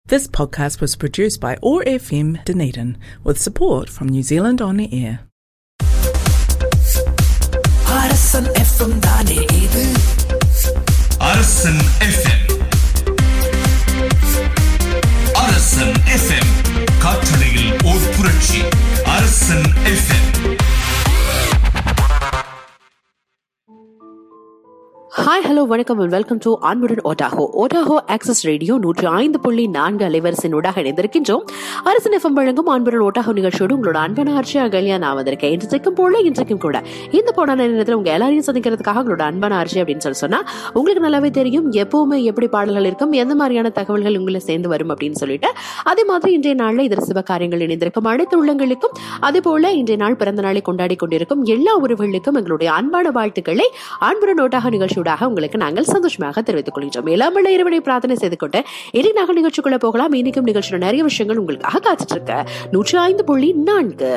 This podcast was produced by ORFM Dunedin with support from New Zealand On Air. Arasan FM தானே இது அரசன் FM அரசன் FM காற்றலையில் ஓர் புரட்சி அரசன் எஃப்எம் ஹாய் ஹலோ வணக்கம் அண்ட் வெல்கம் டு அன்புடன் ஓட்டாஹோ ஓட்டாஹோ ஆக்சஸ் ரேடியோ நூற்றி ஐந்து புள்ளி நான்கு அலைவரிசையின் ஊடாக இணைந்திருக்கின்றோம் அரசு எஃப்எம் வழங்கும் அன்புடன் ஓட்டாஹோ நிகழ்ச்சியோடு உங்களோட அன்பான ஆர்ச்சியா கல்யா நான் வந்திருக்கேன் இன்றைக்கும் போல இன்றைக்கும் கூட இந்த போடான நேரத்தில் உங்க எல்லாரையும் சந்திக்கிறதுக்காக உங்களோட அன்பான ஆர்ச்சி அப்படின்னு சொல்லி சொன்னா உங்களுக்கு நல்லாவே தெரியும் எப்பவுமே எப்படி பாடல்கள் இருக்கும் எந்த மாதிரியான தகவல்கள் உங்களை சேர்ந்து வரும் அப்படின்னு சொல்லிட்டு அதே மாதிரி இன்றைய நாள்ல இதர சிவ காரியங்கள் இணைந்திருக்கும் அனைத்து உள்ளங்களுக்கும் அதே போல இன்றைய நாள் பிறந்த நாளை கொண்டாடி கொண்டிருக்கும் எல்லா உறவுகளுக்கும் எங்களுடைய அன்பான வாழ்த்துக்களை அன்புடன் ஓட்டாக நிகழ்ச்சியூடாக உங்களுக்கு நாங்கள் சந்தோஷமாக தெரிவித்துக் கொள்கின்றோம் இல்லாமல் இறைவனை பிரார்த்தனை செய்து கொண்டு இனி நாங்கள் நிகழ்ச்சிக்குள்ள போகலாம் இன்னைக்கும் நிகழ்ச்சியில் நிறைய விஷயங்கள் உங்களுக்காக காத்துட்டு இருக்க நூற்றி ஐந்து புள்ளி நான்கு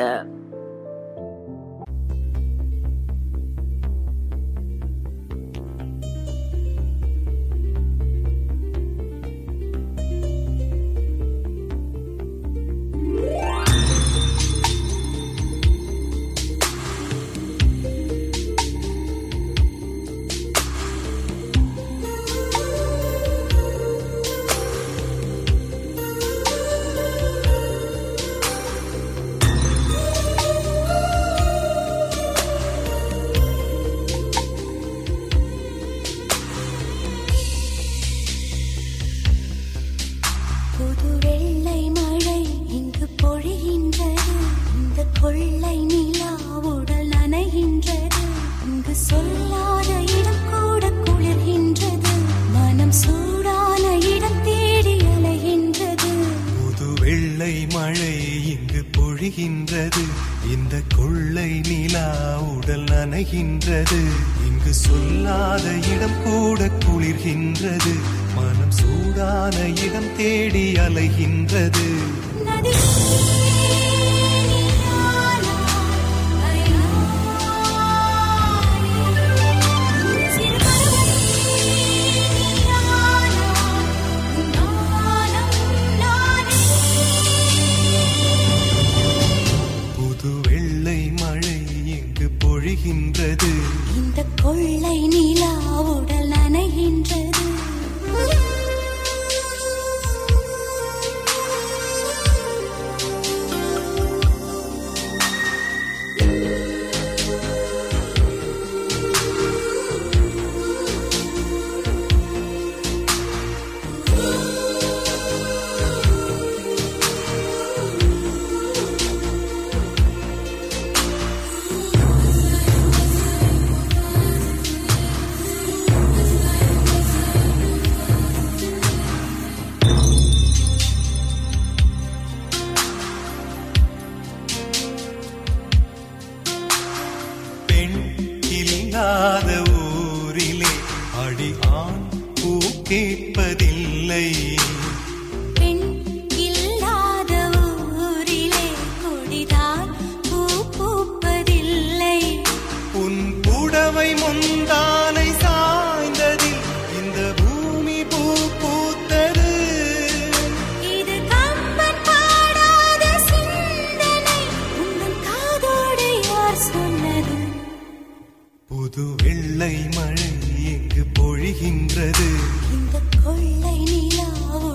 புது வெள்ளை மழை இங்கு பொழிகின்றது இந்த கொள்ளை நிலா உடல் நனைகின்றது இங்கு சொல்லாத இடம் கூட குளிர்கின்றது மனம் சூடான இடம் தேடி அலைகின்றது புது வெள்ளை மழை இங்கு பொழிகின்றது இந்த கொள்ளை நிலா உடல் நனைகின்றது இங்கு சொல்லாத இடம் கூட குளிர்கின்றது மனம் சூடான இடம் தேடி அலைகின்றது நதி நீரானா, ஐயானே. சிறு பறவை நீரானா, நானும் நானே. புது வெள்ளை மழை இங்கு பொழிகின்றது இந்த கொள்ளை நிலா உடல் நனைகின்றது பெண் இல்லாத ஊரிலே அடி ஆண் பூ கேட்பதில்லை பெண் இல்லாத ஊரிலே கொடிதான் பூ பூப்பதில்லை உன் புடவை முந்தானை சாய்ந்ததில் இந்த பூமி பூ பூத்தது இது கம்பன் பாடாத சிந்தனை உங்கள் காதோடு யார் சொன்னது புது வெள்ளை மழை இங்கு பொழிகின்றது இந்த கொள்ளை நிலா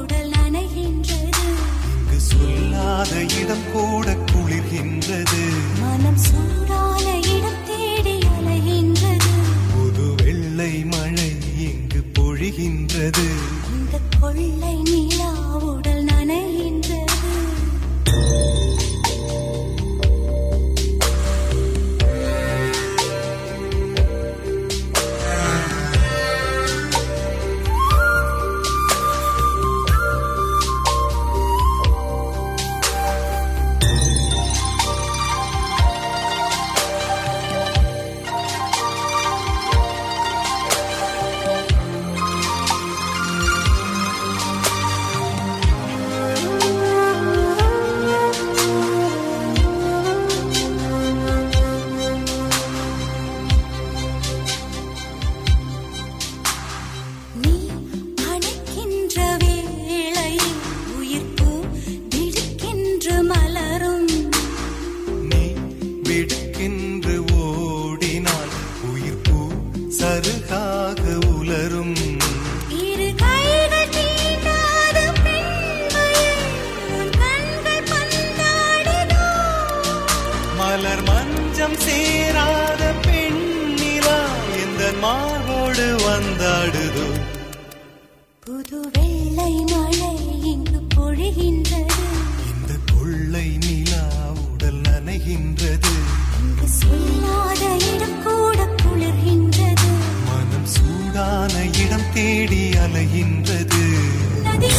உள்ளம் சேராத பெண்ணிலா எந்த மார்போடு வந்தாடுதோ புது வெள்ளை மழை இங்கு பொழிகின்றது இந்த கொள்ளை நிலா உடல் நனைகின்றது இங்கு சொல்லாத இடம் கூட குளிர்கின்றது மனம் சூடான இடம் தேடி அலைகின்றது நதி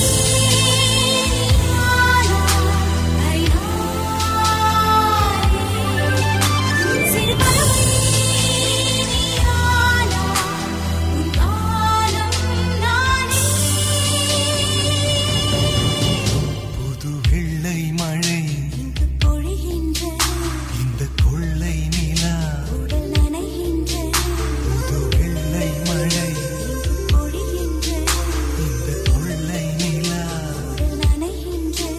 சிறு பறவை நீயானா, உன் காலம் நானே புது வெள்ளை மழை இங்கு பொழிகின்றது இந்த கொள்ளை நிலா உடல் நனைகின்றது புது வெள்ளை மழை பொழிகின்றது இந்த கொள்ளை நிலா உடல் நனைகின்றது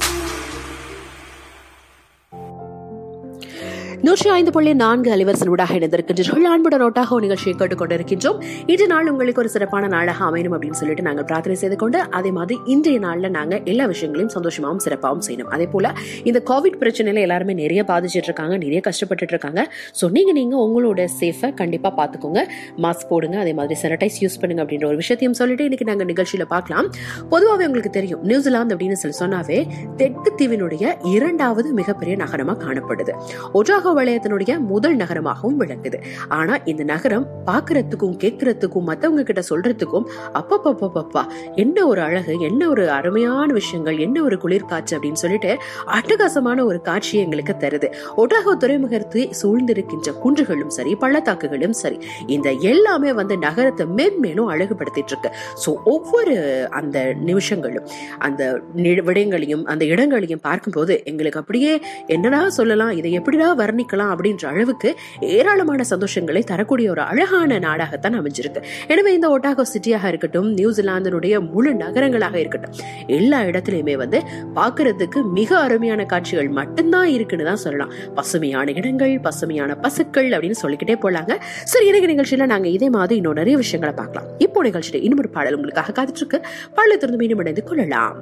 நூற்றி ஐந்து புள்ளி நான்கு அலைவரிசன் ஊடாக இணைந்திருக்கின்றீர்கள் அன்புடன் ஒட்டாக நிகழ்ச்சியை கேட்டுக் கொண்டிருக்கின்றோம் இன்று நாள் உங்களுக்கு ஒரு சிறப்பான நாளாக அமையணும் அப்படின்னு சொல்லிட்டு நாங்கள் பிரார்த்தனை செய்து கொண்டு அதே மாதிரி இன்றைய நாள்ல நாங்க எல்லா விஷயங்களையும் சந்தோஷமாவும் சிறப்பாகவும் செய்யணும் அதே போல இந்த கோவிட் பிரச்சனையில எல்லாருமே நிறைய பாதிச்சிட்டு இருக்காங்க நிறைய கஷ்டப்பட்டுட்டு இருக்காங்க ஸோ நீங்க நீங்க உங்களோட சேஃபை கண்டிப்பா பார்த்துக்கோங்க மாஸ்க் போடுங்க அதே மாதிரி சானிடைஸ் யூஸ் பண்ணுங்க அப்படின்ற ஒரு விஷயத்தையும் சொல்லிட்டு இன்னைக்கு நாங்க நிகழ்ச்சியில பார்க்கலாம் பொதுவாகவே உங்களுக்கு தெரியும் நியூசிலாந்து அப்படின்னு சொல்லி சொன்னாவே தெற்கு தீவினுடைய இரண்டாவது மிகப்பெரிய நகரமா காணப்படுது ஒட்டாகோ வளையத்தினுடைய முதல் நகரமாகவும் விளங்குது ஆனா இந்த நகரம் பாக்குறதுக்கும் கேட்கறதுக்கும் மத்தவங்க கிட்ட சொல்றதுக்கும் அப்பப்பப்பப்பா என்ன ஒரு அழகு என்ன ஒரு அருமையான விஷயங்கள் என்ன ஒரு குளிர்காட்சி அப்படின்னு சொல்லிட்டு அட்டகாசமான ஒரு காட்சியை எங்களுக்கு தருது ஒட்டாகோ துறைமுகத்தை சூழ்ந்திருக்கின்ற குன்றுகளும் சரி பள்ளத்தாக்குகளும் சரி இந்த எல்லாமே வந்து நகரத்தை மேன்மேலும் அழகுபடுத்திட்டு இருக்கு ஸோ ஒவ்வொரு அந்த நிமிஷங்களும் அந்த நி- விடயங்களையும் அந்த இடங்களையும் பார்க்கும்போது எங்களுக்கு அப்படியே என்னடா சொல்லலாம் இதை எப்படிடா வர்ணிக்கலாம் அப்படின்ற அளவுக்கு ஏராளமான சந்தோஷங்களை தரக்கூடிய ஒரு அழகான நாடாகத்தான் அமைஞ்சிருக்கு எனவே இந்த ஒட்டாகோ சிட்டியாக இருக்கட்டும் நியூசிலாந்தினுடைய முழு நகரங்களாக இருக்கட்டும் எல்லா இடத்துலயுமே வந்து பார்க்கிறதுக்கு மிக அருமையான காட்சிகள் மட்டும்தான் இருக்குன்னு தான் சொல்லலாம் பசுமையான இடங்கள் பசுமையான பசுக்கள் அப்படின்னு சொல்லிக்கிட்டே போலாங்க சரி எனக்கு நிகழ்ச்சியில நாங்க இதே மாதிரி இன்னும் நிறைய விஷயங்களை பார்க்கலாம் இப்போ நிகழ்ச்சியில இன்னும் ஒரு பாடல் உங்களுக்காக காத்துட்டு இருக்கு பாடலை திறந்து மீண்டும் இணைந்து கொள்ளலாம்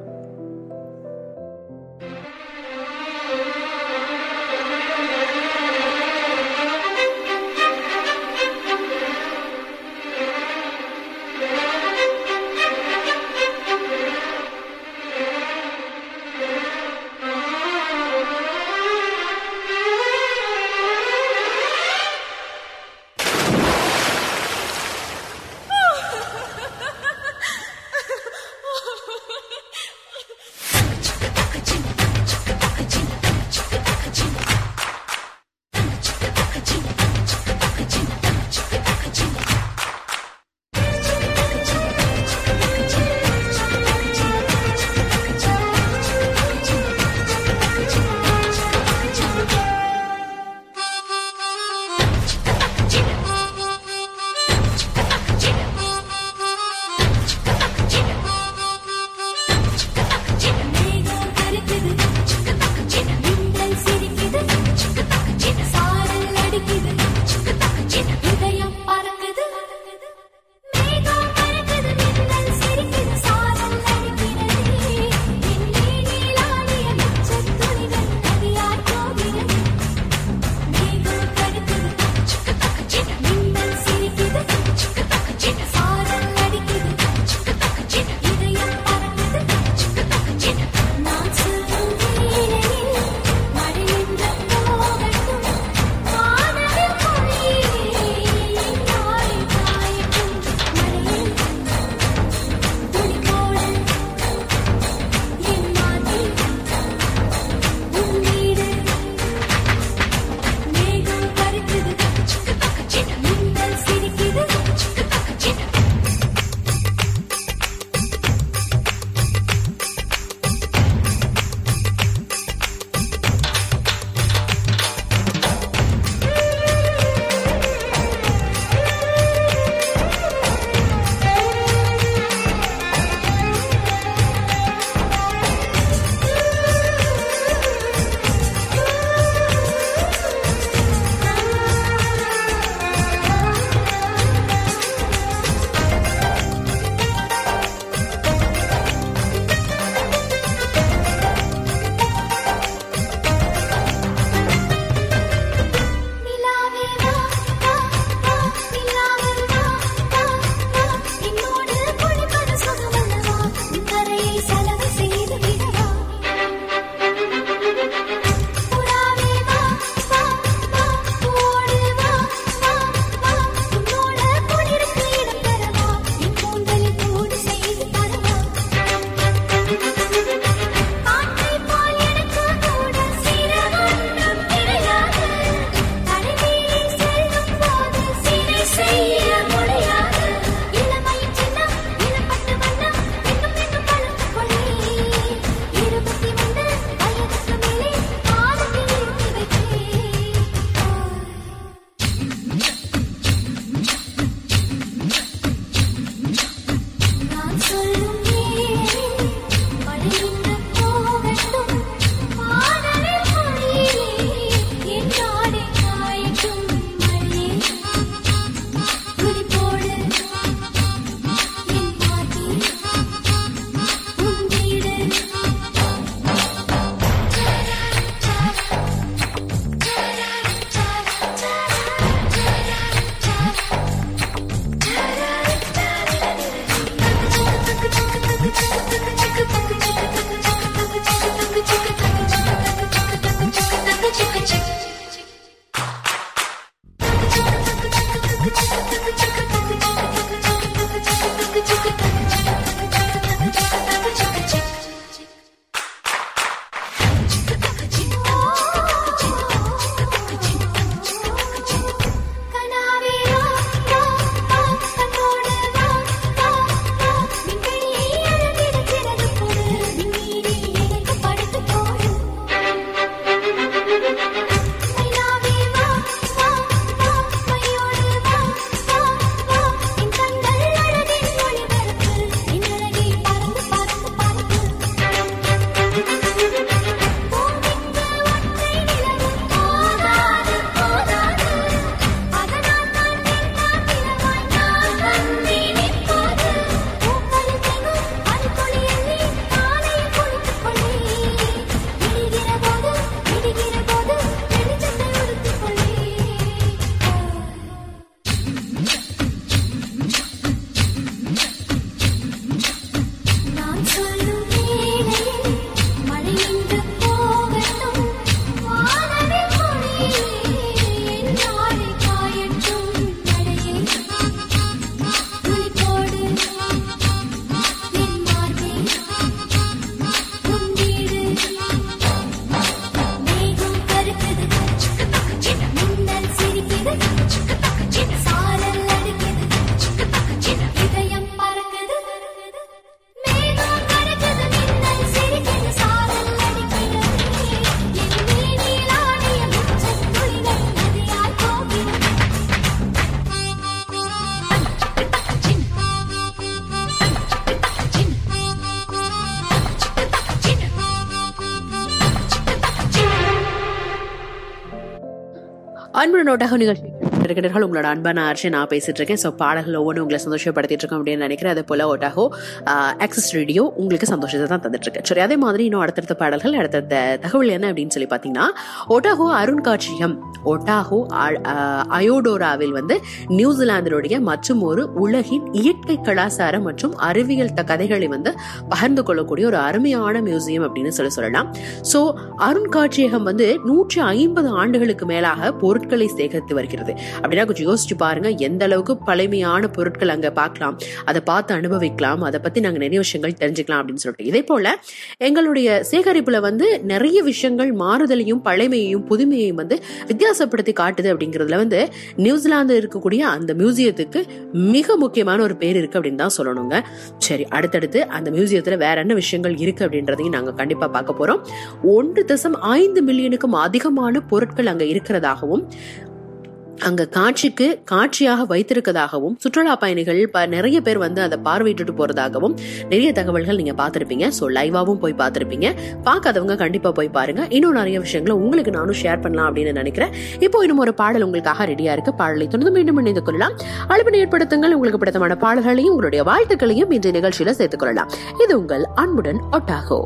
அன்பு நோட்டாக நிகழ்ச்சி இருக்கிறீர்கள் உங்களோட அன்பான ஆர்ச்சி நான் பேசிட்டு இருக்கேன் ஸோ பாடல்கள் ஒவ்வொன்றும் உங்களை சந்தோஷப்படுத்திட்டு இருக்கோம் அப்படின்னு நினைக்கிறேன் அதே போல ஓட்டாகோ ஆக்சஸ் ரேடியோ உங்களுக்கு சந்தோஷத்தை தான் தந்துட்டு இருக்கு சரி அதே மாதிரி இன்னும் அடுத்தடுத்த பாடல்கள் அடுத்தடுத்த தகவல் என்ன அப்படின்னு சொல்லி பார்த்தீங்கன்னா ஒட்டாகோ அருண்காட்சியம் ஒட்டாகோ அ- அ- அயோடோராவில் வந்து நியூசிலாந்தினுடைய மற்றும் ஒரு உலகின் இயற்கை கலாச்சாரம் மற்றும் அறிவியல் த- கதைகளை வந்து பகிர்ந்து கொள்ளக்கூடிய ஒரு அருமையான மியூசியம் அப்படின்னு சொல்லி சொல்லலாம் ஸோ அருண்காட்சியகம் வந்து நூற்றி ஐம்பது ஆண்டுகளுக்கு மேலாக பொருட்களை சேகரித்து வருகிறது அப்படின்னா கொஞ்சம் யோசிச்சு பாருங்க எந்த அளவுக்கு பழமையான பொருட்கள் அங்க பார்க்கலாம் அதை பார்த்து அனுபவிக்கலாம் அதை பத்தி நாங்க நிறைய விஷயங்கள் தெரிஞ்சுக்கலாம் அப்படின்னு சொல்லிட்டு இதே போல எங்களுடைய சேகரிப்புல வந்து நிறைய விஷயங்கள் மாறுதலையும் பழமையையும் புதுமையையும் வந்து வித்தியாசப்படுத்தி காட்டுது அப்படிங்கிறதுல வந்து நியூசிலாந்து இருக்கக்கூடிய அந்த மியூசியத்துக்கு மிக முக்கியமான ஒரு பேர் இருக்கு அப்படின்னு தான் சொல்லணுங்க சரி அடுத்தடுத்து அந்த மியூசியத்துல வேற என்ன விஷயங்கள் இருக்கு அப்படின்றதையும் நாங்க கண்டிப்பா பார்க்க போறோம் ஒன்று தசம் ஐந்து மில்லியனுக்கும் அதிகமான பொருட்கள் அங்க இருக்கிறதாகவும் அங்க காட்சிக்கு காட்சியாக வைத்திருக்கதாகவும் சுற்றுலா பயணிகள் ப- நிறைய பேர் வந்து அதை பார்வையிட்டுட்டு போறதாகவும் நிறைய தகவல்கள் நீங்க பார்த்திருப்பீங்க ஸோ லைவாவும் போய் பார்த்திருப்பீங்க பார்க்காதவங்க கண்டிப்பா போய் பாருங்க இன்னும் நிறைய விஷயங்களை உங்களுக்கு நானும் ஷேர் பண்ணலாம் அப்படின்னு நினைக்கிறேன் இப்போ இன்னும் ஒரு பாடல் உங்களுக்காக ரெடியா இருக்கு பாடலை தொடர்ந்து மீண்டும் இணைந்து கொள்ளலாம் அழைப்பினை ஏற்படுத்துங்கள் உங்களுக்கு பிடித்தமான பாடல்களையும் உங்களுடைய வாழ்த்துக்களையும் இன்றைய நிகழ்ச்சியில சேர்த்துக் கொள்ளலாம் இது உங்கள் அன்புடன் ஒட்டாகோ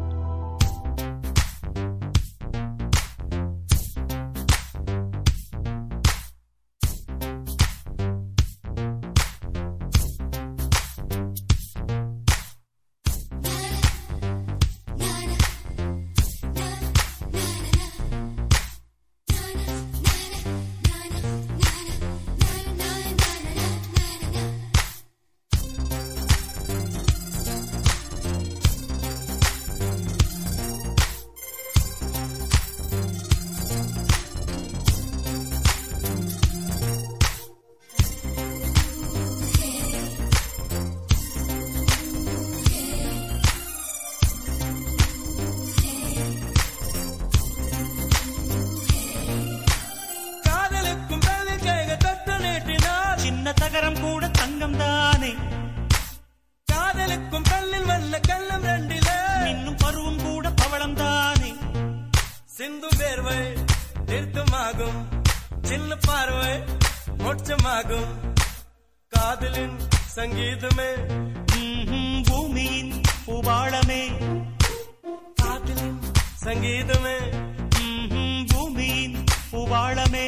காதலுக்கும் வெள்ளில் கைக தொட்டு நீட்டினார் சின்ன தகரம் கூட தங்கம் தானே காதலுக்கும் பல்லில் வல்ல கள்ளம் ரெண்டிலே இன்னும் பருவம் கூட பவளம் தானே சிந்தும் வேர்வை நிறுத்தமாகும் சின்ன பார்வை மோட்சமாகும் காதலின் சங்கீதமே ம்ஹும், பூமியின் பூபாளமே காதலின் சங்கீதமே ம்ஹும், பூமியின் பூபாளமே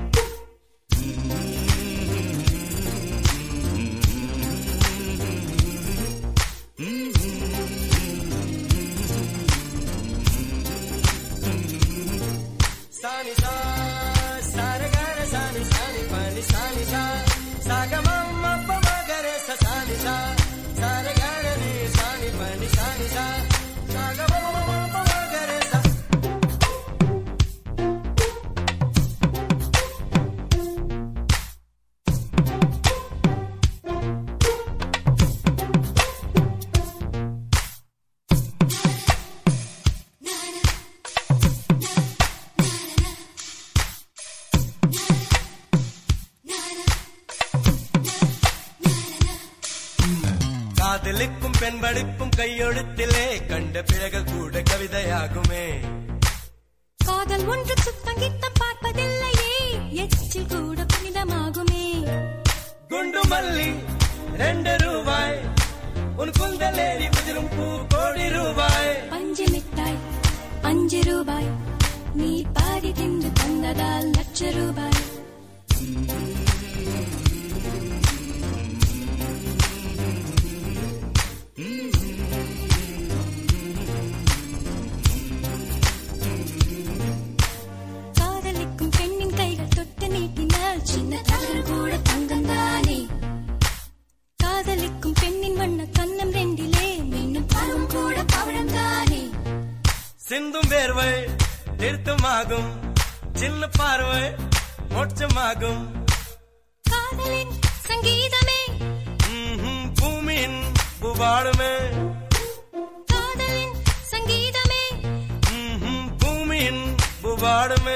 சானி சா சாரகார சானி சானி பானி சானி சா சாகமம் அப்ப மகரே ச சானி சா சாரகார நீ சானி பானி சானி சா சாகமம் அப்ப மகரே ச காதலிக்கும் பெண் படிப்பும் கையெழுத்திலே கண்ட பிறகு கூட கவிதையாகுமே காதல் ஒன்று சுத்தம் கித்தம் பார்ப்பதில்லையே எச்சில் கூட புனிதமாகுமே குண்டு மல்லி ரெண்டு ரூபாய் உன் குந்தலேறி உதிரும் பூ கோடி ரூபாய் பஞ்சு மிட்டாய் அஞ்சு ரூபாய் நீ பாதி தின்று தந்ததால் லட்ச ரூபாய் காதலிக்கும் பெண்ணின் கைகள் தொட்டு நீட்டினால் சின்ன தகவல் கூட தங்கம் தானே காதலிக்கும் பெண்ணின் வண்ண கண்ணம் ரெண்டிலே மின்னும் பருவம் கூட பவழம் தானே சிந்தும் வேர்வை நிறுத்தமாகும் சின்ன பார்வை மோட்சமாகும் காதலின் சங்கீதமே ம்ஹும், பூமியின் புவாடுமே காதலின் சங்கீதமே ம்ஹும், பூமியின் புவாடுமே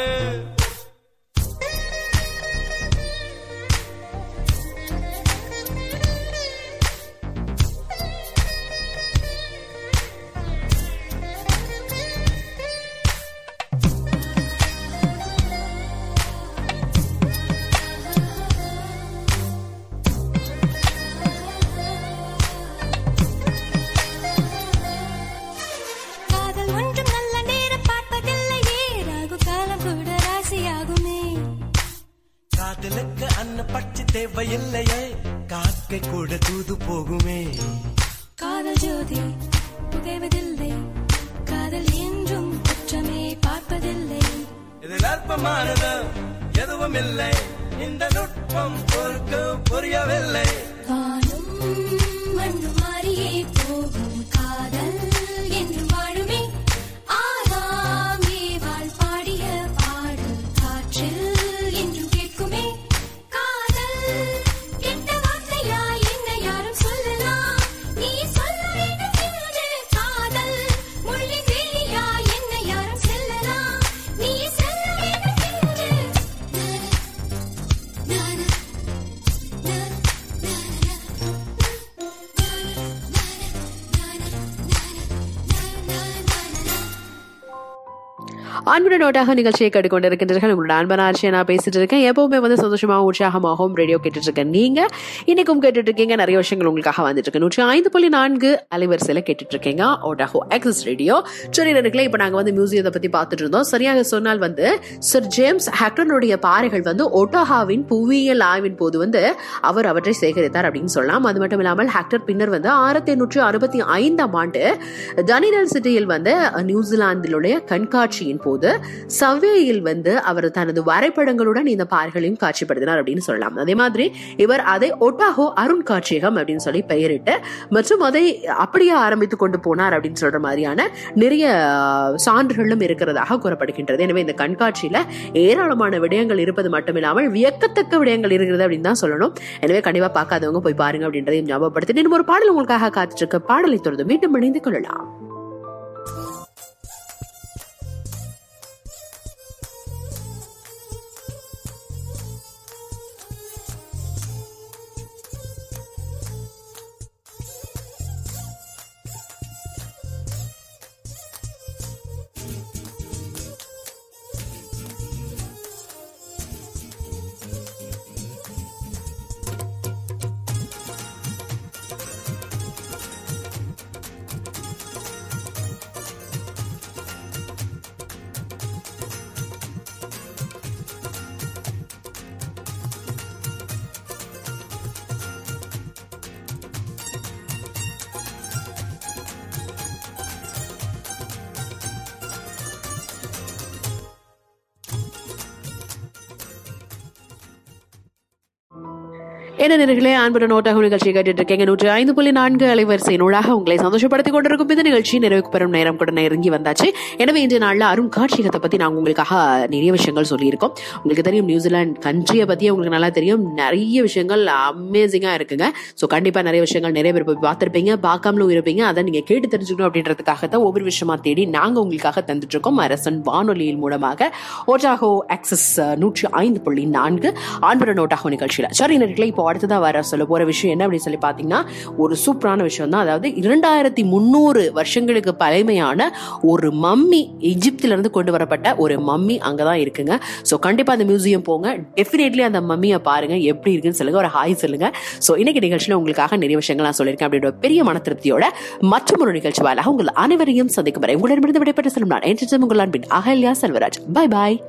தேவையில்லையே காக்கை கூட தூது போகுமே காதல் ஜோதி புகைவதில்லை காதல் என்றும் குற்றமே பார்ப்பதில்லை இதில் அற்பமானது எதுவும் இல்லை இந்த நுட்பம் பொறுக்கு புரியவில்லை வானும் மண்ணும் மாறியே போகும் காதல் என்றும் வாழுமே ஆதாமே வாழ் பாடிய பாடல் காற்றில் என்றும் கேட்குமே காதல் கெட்ட வார்த்தையா என்ன யாரும் சொல்லலாம் நீ சொல்ல வேண்டும் என்று காதல் முள்ளின் வேலியா என்ன யாரும் செல்லலாம் நீ செல்ல வேண்டும் என்று நான அன்புடன் நோட்டாக நிகழ்ச்சியை கேட்டுக்கொண்டிருக்கின்றீர்கள் உங்களோட அன்பன ஆட்சியை நான் பேசிட்டு இருக்கேன் எப்பவுமே வந்து சந்தோஷமாக உற்சாகமாகவும் ரேடியோ கேட்டுட்டு இருக்கேன் நீங்க இன்னைக்கும் கேட்டுட்டு இருக்கீங்க நிறைய விஷயங்கள் உங்களுக்காக வந்துட்டு இருக்கு நூற்றி ஐந்து புள்ளி நான்கு அலைவரிசையில கேட்டுட்டு இருக்கீங்க ஓட்டாஹோ எக்ஸஸ் ரேடியோ சரி நடுக்கல இப்ப நாங்க வந்து மியூசியத்தை பத்தி பார்த்துட்டு இருந்தோம் சரியாக சொன்னால் வந்து சர் ஜேம்ஸ் ஹேக்டனுடைய பாறைகள் வந்து ஒட்டாஹாவின் புவியியல் ஆய்வின் போது வந்து அவர் அவற்றை சேகரித்தார் அப்படின்னு சொல்லலாம் அது மட்டும் இல்லாமல் ஹேக்டர் பின்னர் வந்து ஆயிரத்தி எண்ணூற்று அறுபத்தி ஐந்தாம் ஆண்டு டனிடல் சிட்டியில் வந்து நியூசிலாந்திலுடைய கண்காட்சியின் போது சவ்வேயில் வந்து அவர் தனது வரைபடங்களுடன் இந்த பாறைகளையும் காட்சிப்படுத்தினார் அப்படின்னு சொல்லலாம் அதே மாதிரி இவர் அதை ஒட்டாஹோ அருண்காட்சியகம் அப்படின்னு சொல்லி பெயரிட்டு மற்றும் அதை அப்படியே ஆரம்பித்து கொண்டு போனார் அப்படின்னு சொல்ற மாதிரியான நிறைய அஹ், சான்றுகளும் இருக்கிறதாக கூறப்படுகின்றது எனவே இந்த கண்காட்சியில ஏராளமான விடயங்கள் இருப்பது மட்டுமில்லாமல் வியக்கத்தக்க விடயங்கள் இருக்கிறது அப்படின்னு தான் சொல்லணும் எனவே கண்டிப்பா பார்க்காதவங்க போய் பாருங்க அப்படின்றதையும் ஞாபகப்படுத்திட்டு இன்னும் ஒரு பாடல் உங்களுக்காக காத்துட்டு இருக்க பாடலை தொடர்ந்து மீண்டும் இணைந்து கொள்ளலாம் என்ன நேர்களே அன்புடன் நோட்டாக நிகழ்ச்சியை கேட்டுட்டு இருக்கீங்க நூற்றி ஐந்து புள்ளி நான்கு அலைவரிசையின் ஊடாக உங்களை சந்தோஷப்படுத்திக் கொண்டிருக்கும் இந்த நிகழ்ச்சி நிறைவுக்கு பெறும் நேரம் கூட நெருங்கி வந்தாச்சு எனவே இன்று நாளில் அருங்காட்சியகத்தை பத்தி நாங்கள் உங்களுக்காக நிறைய விஷயங்கள் சொல்லியிருக்கோம் உங்களுக்கு தெரியும் நியூசிலாந்து கண்ட்ரியை பத்தி உங்களுக்கு நல்லா தெரியும் நிறைய விஷயங்கள் அமேசிங்கா இருக்குங்க ஸோ கண்டிப்பா நிறைய விஷயங்கள் நிறைய பேர் போய் பார்த்திருப்பீங்க பார்க்காமலும் இருப்பீங்க அதை நீங்க கேட்டு தெரிஞ்சுக்கணும் அப்படின்றதுக்காக தான் ஒவ்வொரு விஷயமா தேடி நாங்க உங்களுக்காக தந்துட்டு இருக்கோம் அரசன் வானொலியின் மூலமாக ஓட்டாகோ ஆக்சஸ் நூற்றி ஐந்து புள்ளி நான்கு ஆண்புற நோட்டாகோ நிகழ்ச்சியில சரி நேர்களே இப்போ அடுத்ததா வர சொல்ல போற விஷயம் என்ன அப்படின்னு சொல்லி பாத்தீங்கன்னா ஒரு சூப்பரான விஷயம் தான் அதாவது இரண்டாயிரத்தி முந்நூறு வருஷங்களுக்கு பழமையான ஒரு மம்மி எகிப்தில இருந்து கொண்டு வரப்பட்ட ஒரு மம்மி அங்கதான் இருக்குங்க ஸோ கண்டிப்பா அந்த மியூசியம் போங்க டெஃபினெட்லி அந்த மம்மியை பாருங்க எப்படி இருக்குன்னு சொல்லுங்க ஒரு ஹாய் சொல்லுங்க ஸோ இன்னைக்கு நிகழ்ச்சியில உங்களுக்காக நிறைய விஷயங்கள் நான் சொல்லியிருக்கேன் அப்படின்ற ஒரு பெரிய மன திருப்தியோட மற்றும் ஒரு நிகழ்ச்சி வாயிலாக உங்கள் அனைவரையும் சந்திக்கும் வரை உங்களிடமிருந்து விடைபெற்று செல்லும் நான் என்று உங்கள் அன்பின் Ahalya Selvaraj bye bye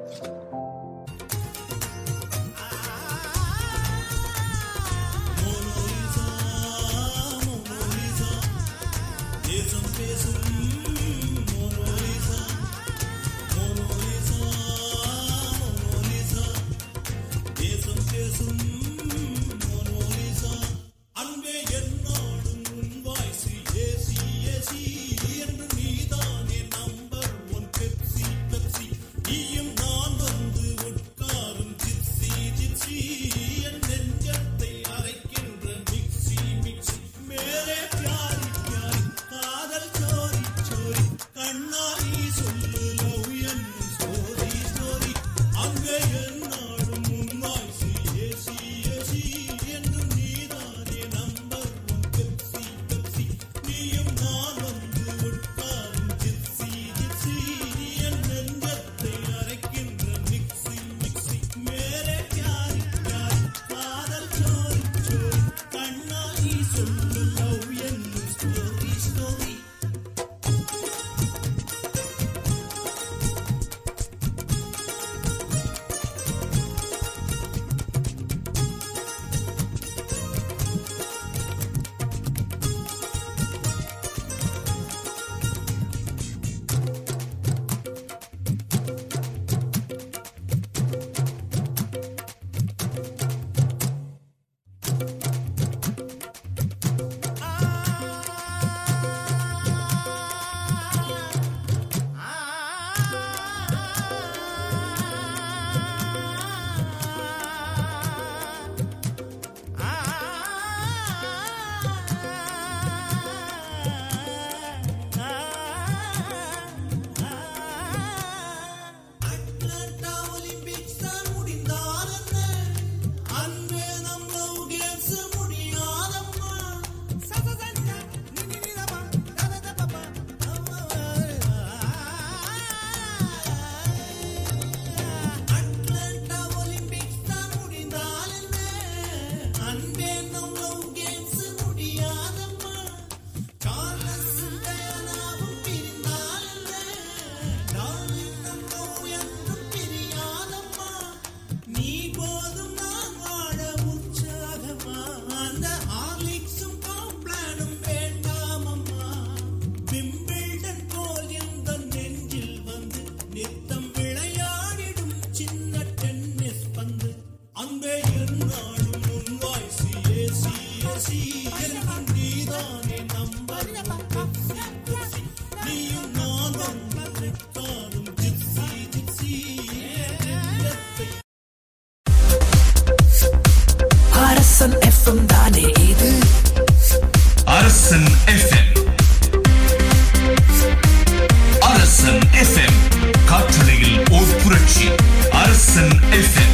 Arasan FM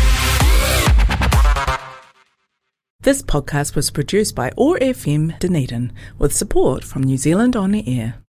This podcast was produced by ORFM Dunedin with support from New Zealand On the Air.